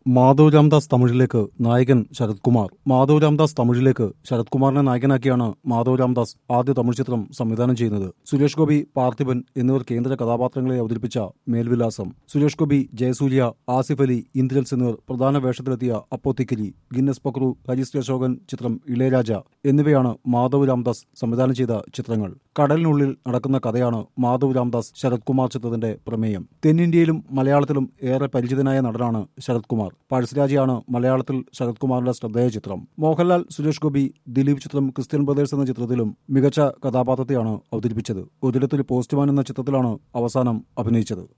മാധവ് രാംദാസ് തമിഴിലേക്ക് നായകൻ ശരത് കുമാർ മാധവ് രാംദാസ് തമിഴിലേക്ക് ശരത് കുമാറിനെ നായകനാക്കിയാണ് മാധവ് രാംദാസ് ആദ്യ തമിഴ് ചിത്രം സംവിധാനം ചെയ്യുന്നത് സുരേഷ് ഗോപി പാർത്ഥിപൻ എന്നിവർ കേന്ദ്ര കഥാപാത്രങ്ങളെ അവതരിപ്പിച്ച മേൽവിലാസം സുരേഷ് ഗോപി ജയസൂര്യ ആസിഫ് അലി ഇന്ദ്രൻസ് എന്നിവർ പ്രധാന വേഷത്തിലെത്തിയ അപ്പോത്തിക്കലി ഗിന്നസ് പക്രു ഹരീസ് അശോകൻ ചിത്രം ഇളയരാജ എന്നിവയാണ് മാധവ് രാംദാസ് സംവിധാനം ചെയ്ത ചിത്രങ്ങൾ കടലിനുള്ളിൽ നടക്കുന്ന കഥയാണ് മാധവ് രാംദാസ് ശരത് കുമാർ ചിത്രത്തിന്റെ പ്രമേയം തെന്നിന്ത്യയിലും മലയാളത്തിലും ഏറെ പരിചിതനായ നടനാണ് ശരത് കുമാർ പഴശ്ശിരാജയാണ് മലയാളത്തിൽ ശരത് കുമാറിന്റെ ശ്രദ്ധേയ ചിത്രം മോഹൻലാൽ സുരേഷ് ഗോപി ദിലീപ് ചിത്രം ക്രിസ്ത്യൻ ബ്രദേഴ്സ് എന്ന ചിത്രത്തിലും മികച്ച കഥാപാത്രത്തെയാണ് അവതരിപ്പിച്ചത് ഒരിടത്തൊരു പോസ്റ്റ്മാൻ എന്ന ചിത്രത്തിലാണ് അവസാനം അഭിനയിച്ചത്